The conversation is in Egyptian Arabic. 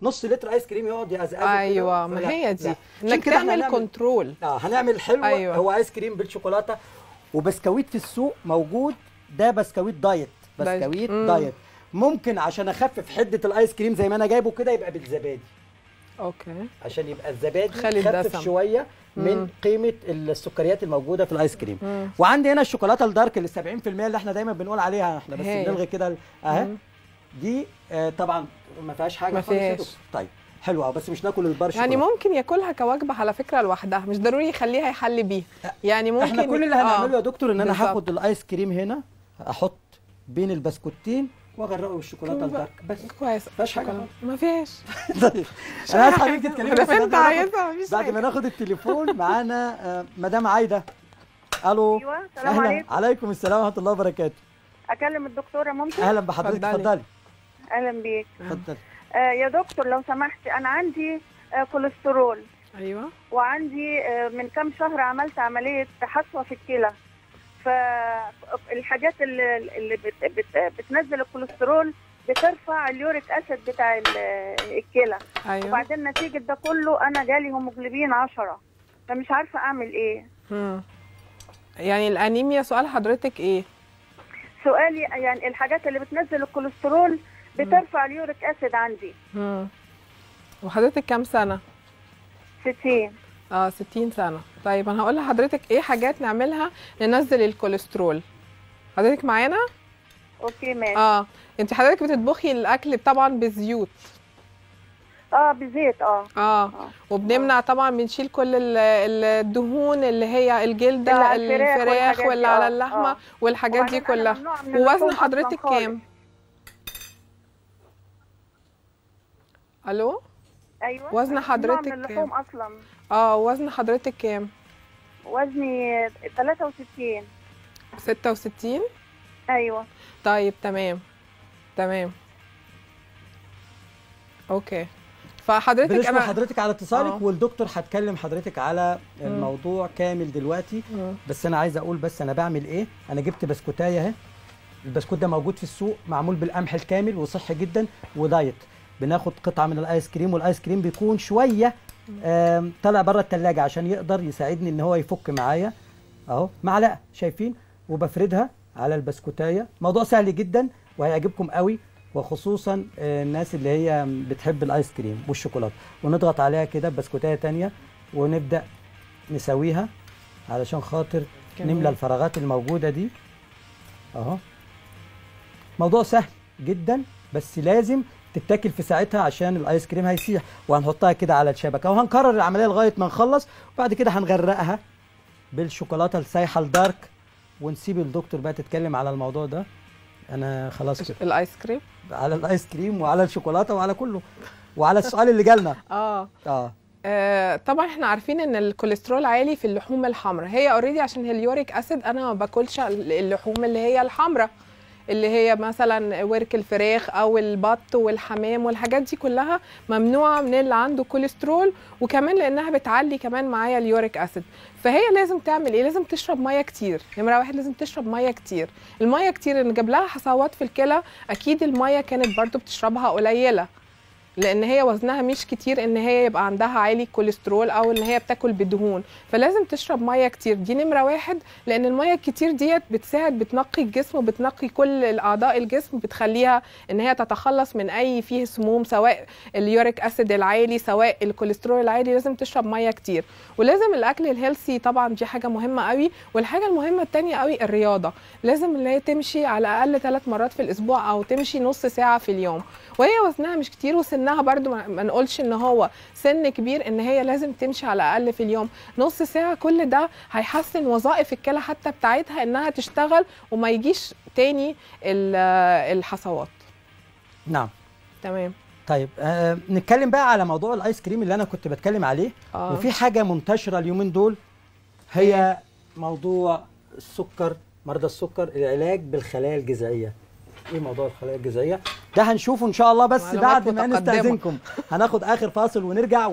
نص لتر ايس كريم يقعد يقزقزه كده. ايوه ما فلا- هي دي لا. عشان انك كده احنا تعمل هنعمل- كنترول اه هنعمل حلو أيوة. أيوة. هو ايس كريم بالشوكولاته وبسكويت في السوق موجود ده بسكويت دايت دايت. بسكويت مم. دايت ممكن عشان اخفف حده الايس كريم زي ما انا جايبه كده يبقى بالزبادي اوكي عشان يبقى الزبادي خلي خفف الدسم. شويه من مم. قيمه السكريات الموجوده في الايس كريم مم. وعندي هنا الشوكولاته الدارك اللي 70% اللي احنا دايما بنقول عليها احنا بس هي. بنلغي كده ال- اهي مم. دي آه طبعا ما فيهاش حاجه ما خالص يا فيهاش. دكتور. طيب حلوه بس مش ناكل البار يعني شوكولاتة. ممكن ياكلها كوجبه على فكره لوحدها مش ضروري يخليها يحل بيها يعني ممكن احنا كل اللي آه. هنعمله يا دكتور ان انا بالظبط. هاخد الايس كريم هنا احط بين البسكوتين واغرقه بالشوكولاته كوبا. الدارك بس كويس فيهاش حاجة شكراً. ما فيهاش طيب انا عايز حضرتك تتكلمي انا بس بعد فهمت ما ناخد- عايزها مفيش بعد ما حاجه ناخد التليفون معانا آه، مدام عايده الو ايوه السلام أهلا. عليكم عليكم السلام ورحمه الله وبركاته اكلم الدكتوره ممكن اهلا بحضرتك اتفضلي. اتفضلي اهلا بيك اتفضلي آه يا دكتور لو سمحت انا عندي آه كوليسترول ايوه وعندي آه من كام شهر عملت عمليه حصوه في الكلى فالحاجات اللي, اللي بت بت بتنزل الكوليسترول بترفع اليوريك اسيد بتاع ال- الكلى ايوه وبعدين نتيجه ده كله انا جالي هيموجلوبين 10 فمش عارفه اعمل ايه مم. يعني الانيميا سؤال حضرتك ايه سؤالي يعني الحاجات اللي بتنزل الكوليسترول بترفع اليوريك اسيد عندي مم. وحضرتك كام سنه 60 اه 60 سنه طيب انا هقول لحضرتك ايه حاجات نعملها ننزل الكوليسترول حضرتك معانا اوكي ماشي اه انت حضرتك بتطبخي الاكل طبعا بزيوت اه بزيت اه اه آه. وبنمنع طبعا بنشيل كل ال- ال- الدهون اللي هي الجلده اللي على الفراخ الفراخ والحاجات دي، واللي على آه، اللحمه آه. والحاجات دي وبعدين أنا كلها ممنوعة من اللحوم ووزن أصلاً حضرتك خالص. كام الو ايوه وزن أنا ممنوعة حضرتك من اللحوم اصلا اه وزن حضرتك كام وزني 63 66 ايوه طيب تمام تمام اوكي فحضرتك بنشكر انا حضرتك على اتصالك آه. والدكتور هتكلم حضرتك على الموضوع كامل دلوقتي مم. بس انا عايز اقول بس انا بعمل ايه انا جبت بسكوتايه اهي البسكوت ده موجود في السوق معمول بالقمح الكامل وصحي جدا ودايت بناخد قطعه من الايس كريم والايس كريم بيكون شويه آم، طالع بره التلاجة عشان يقدر يساعدني ان هو يفك معايا اهو معلقه شايفين وبفردها على البسكوتايه موضوع سهل جدا وهيعجبكم قوي وخصوصا آه، الناس اللي هي بتحب الايس كريم والشوكولاته ونضغط عليها كده ببسكوتايه تانية ونبدا نسويها علشان خاطر جميل. نملى الفراغات الموجوده دي اهو موضوع سهل جدا بس لازم تتاكل في ساعتها عشان الايس كريم هيسيح وهنحطها كده على الشبكه وهنكرر العمليه لغايه ما نخلص وبعد كده هنغرقها بالشوكولاته السايحه الدارك ونسيب الدكتور بقى تتكلم على الموضوع ده انا خلاص كده الايس كريم على الايس كريم وعلى الشوكولاته وعلى كله وعلى السؤال اللي جالنا اه اه آه، طبعا احنا عارفين ان الكوليسترول عالي في اللحوم الحمراء هي اوريدي عشان اليوريك اسيد انا ما باكلش اللحوم اللي هي الحمراء اللي هي مثلا ورك الفراخ او البط والحمام والحاجات دي كلها ممنوعه من اللي عنده كوليسترول وكمان لانها بتعلي كمان معايا اليوريك اسيد فهي لازم تعمل ايه لازم تشرب ميه كتير نمره واحد لازم تشرب ميه كتير الميه كتير ان جاب لها حصوات في الكلى اكيد الميه كانت برضو بتشربها قليله لان هي وزنها مش كتير ان هي يبقى عندها عالي كوليسترول او ان هي بتاكل بدهون فلازم تشرب ميه كتير دي نمره واحد لان الميه الكتير ديت بتساعد بتنقي الجسم وبتنقي كل الاعضاء الجسم بتخليها ان هي تتخلص من اي فيه سموم سواء اليوريك اسيد العالي سواء الكوليسترول العالي لازم تشرب ميه كتير ولازم الاكل الهيلثي طبعا دي حاجه مهمه قوي والحاجه المهمه التانية قوي الرياضه لازم ان هي تمشي على الاقل ثلاث مرات في الاسبوع او تمشي نص ساعه في اليوم وهي وزنها مش كتير وسنها برضو ما ما نقولش ان هو سن كبير ان هي لازم تمشي على الاقل في اليوم نص ساعه كل ده هيحسن وظائف الكلى حتى بتاعتها انها تشتغل وما يجيش تاني ال- الحصوات نعم تمام طيب آه نتكلم بقى على موضوع الايس كريم اللي انا كنت بتكلم عليه آه. وفي حاجه منتشره اليومين دول هي موضوع السكر مرضى السكر العلاج بالخلايا الجذعيه ايه موضوع الخلايا الجذعيه ده هنشوفه ان شاء الله بس معلومات بعد ما متقدمة. نستاذنكم هناخد اخر فاصل ونرجع